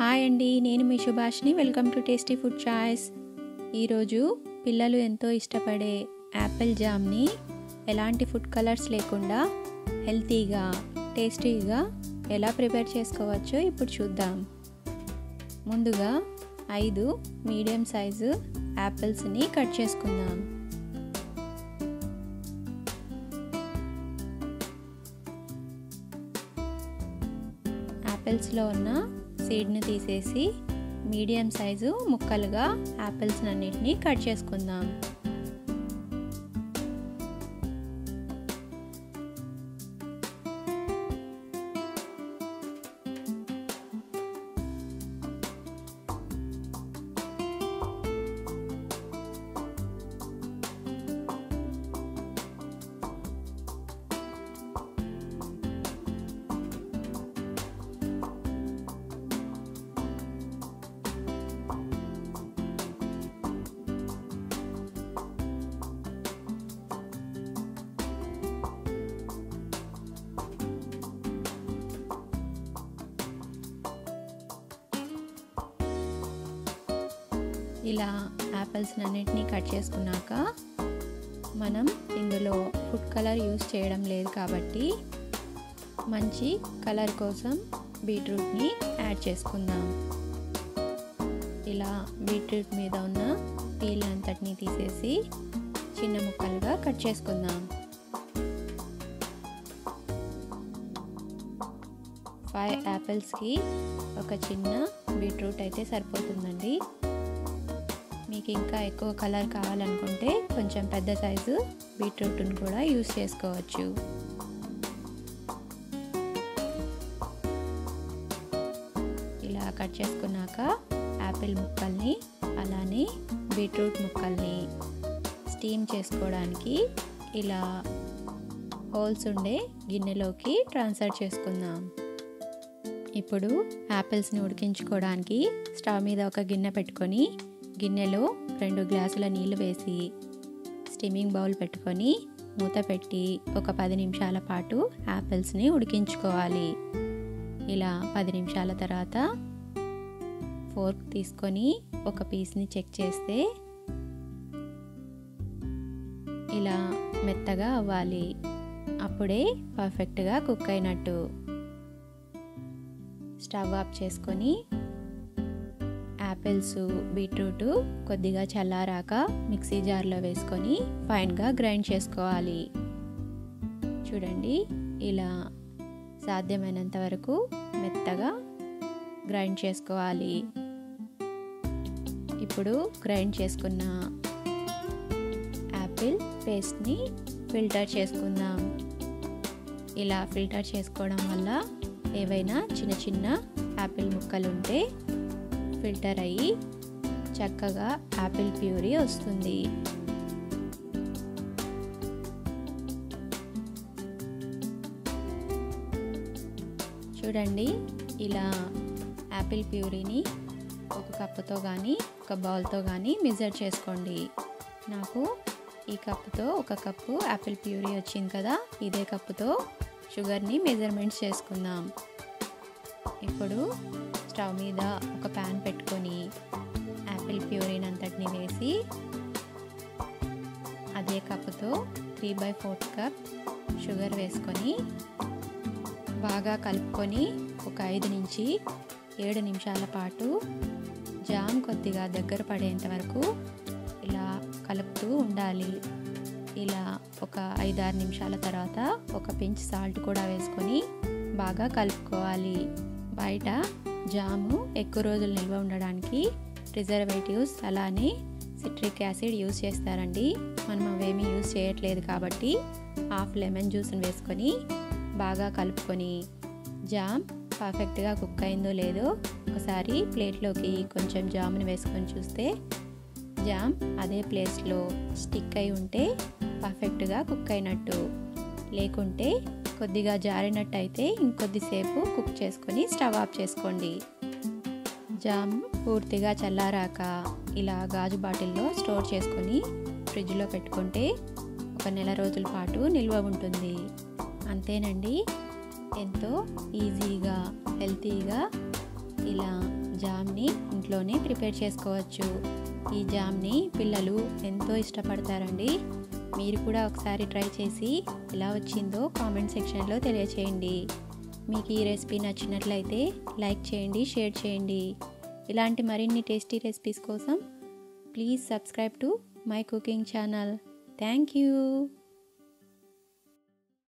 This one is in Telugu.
హాయ్ అండి నేను మీ సుభాష్ని welcome to tasty food choice ఈరోజు పిల్లలు ఎంతో ఇష్టపడే యాపిల్ జామ్ని ఎలాంటి ఫుడ్ కలర్స్ లేకుండా హెల్తీగా టేస్టీగా ఎలా ప్రిపేర్ చేసుకోవచ్చో ఇప్పుడు చూద్దాం ముందుగా ఐదు మీడియం సైజు యాపిల్స్ని కట్ చేసుకుందాం యాపిల్స్లో ఉన్న సీడ్ని తీసేసి మీడియం సైజు ముక్కలుగా యాపిల్స్ అన్నిటిని కట్ చేసుకుందాం ఇలా యాపిల్స్ అన్నిటినీ కట్ చేసుకున్నాక మనం ఇందులో ఫుడ్ కలర్ యూస్ చేయడం లేదు కాబట్టి మంచి కలర్ కోసం బీట్రూట్ని యాడ్ చేసుకుందాం ఇలా బీట్రూట్ మీద ఉన్న పీల్ అంతటిని తీసేసి చిన్న ముక్కలుగా కట్ చేసుకుందాం ఫైవ్ యాపిల్స్కి ఒక చిన్న బీట్రూట్ అయితే సరిపోతుందండి మీకు ఇంకా ఎక్కువ కలర్ కావాలనుకుంటే కొంచెం పెద్ద సైజు బీట్రూట్ని కూడా యూస్ చేసుకోవచ్చు ఇలా కట్ చేసుకున్నాక యాపిల్ ముక్కల్ని అలానే బీట్రూట్ ముక్కల్ని స్టీమ్ చేసుకోవడానికి ఇలా హోల్స్ ఉండే గిన్నెలోకి ట్రాన్స్ఫర్ చేసుకుందాం ఇప్పుడు యాపిల్స్ని ఉడికించుకోవడానికి స్టవ్ మీద ఒక గిన్నె పెట్టుకొని గిన్నెలో రెండు గ్లాసుల నీళ్లు వేసి స్టీమింగ్ బౌల్ పెట్టుకొని మూత పెట్టి ఒక పది నిమిషాల పాటు యాపిల్స్ని ఉడికించుకోవాలి ఇలా పది నిమిషాల తర్వాత ఫోర్క్ తీసుకొని ఒక పీస్ని చెక్ చేస్తే ఇలా మెత్తగా అవ్వాలి అప్పుడే పర్ఫెక్ట్గా కుక్ అయినట్టు స్టవ్ ఆఫ్ చేసుకొని యాపిల్స్ బీట్రూట్ కొద్దిగా చల్లారాక మిక్సీ జార్లో వేసుకొని ఫైన్గా గ్రైండ్ చేసుకోవాలి చూడండి ఇలా సాధ్యమైనంత వరకు మెత్తగా గ్రైండ్ చేసుకోవాలి ఇప్పుడు గ్రైండ్ చేసుకున్న యాపిల్ పేస్ట్ని ఫిల్టర్ చేసుకుందాం ఇలా ఫిల్టర్ చేసుకోవడం వల్ల ఏవైనా చిన్న చిన్న యాపిల్ ముక్కలు ఉంటే ఫిల్టర్ అయ్యి చక్కగా యాపిల్ ప్యూరీ వస్తుంది చూడండి ఇలా యాపిల్ ప్యూరీని ఒక కప్పుతో కానీ ఒక బౌల్తో కానీ మెజర్ చేసుకోండి నాకు ఈ కప్పుతో ఒక కప్పు యాపిల్ ప్యూరీ వచ్చింది కదా ఇదే కప్పుతో షుగర్ని మెజర్మెంట్స్ చేసుకుందాం ఇప్పుడు స్టవ్ మీద ఒక ప్యాన్ పెట్టుకొని యాపిల్ ప్యూరీని అంతటిని వేసి అదే కప్పుతో three by fourth cup sugar వేసుకొని బాగా కలుపుకొని ఒక ఐదు నుంచి ఏడు నిమిషాల పాటు జామ్ కొద్దిగా దగ్గర పడేంత వరకు ఇలా కలుపుతూ ఉండాలి ఇలా ఒక ఐదారు నిమిషాల తర్వాత ఒక పించ్ సాల్ట్ కూడా వేసుకొని బాగా కలుపుకోవాలి బయట జాము ఎక్కువ రోజులు నిల్వ ఉండడానికి ప్రిజర్వేటివ్స్ అలానే సిట్రిక్ యాసిడ్ యూస్ చేస్తారండి మనం అవేమీ యూస్ చేయట్లేదు కాబట్టి హాఫ్ లెమన్ జ్యూస్ని వేసుకొని బాగా కలుపుకొని జామ్ పర్ఫెక్ట్గా కుక్ అయిందో లేదో ఒకసారి ప్లేట్లోకి కొంచెం జామ్ని వేసుకొని చూస్తే జామ్ అదే ప్లేస్లో స్టిక్ అయి ఉంటే పర్ఫెక్ట్గా కుక్ అయినట్టు లేకుంటే కొద్దిగా జారినట్టు అయితే ఇంకొద్దిసేపు కుక్ చేసుకొని స్టవ్ ఆఫ్ చేసుకోండి జామ్ పూర్తిగా చల్లారాక ఇలా గాజు బాటిల్లో స్టోర్ చేసుకొని ఫ్రిడ్జ్లో పెట్టుకుంటే ఒక నెల రోజుల పాటు నిల్వ ఉంటుంది అంతేనండి ఎంతో ఈజీగా హెల్తీగా ఇలా జామ్ని ఇంట్లోనే ప్రిపేర్ చేసుకోవచ్చు ఈ జామ్ని పిల్లలు ఎంతో ఇష్టపడతారండి మీరు కూడా ఒకసారి ట్రై చేసి ఎలా వచ్చిందో కామెంట్ సెక్షన్లో తెలియచేయండి మీకు ఈ రెసిపీ నచ్చినట్లయితే లైక్ చేయండి షేర్ చేయండి ఇలాంటి మరిన్ని టేస్టీ రెసిపీస్ కోసం please subscribe to my cooking channel thank you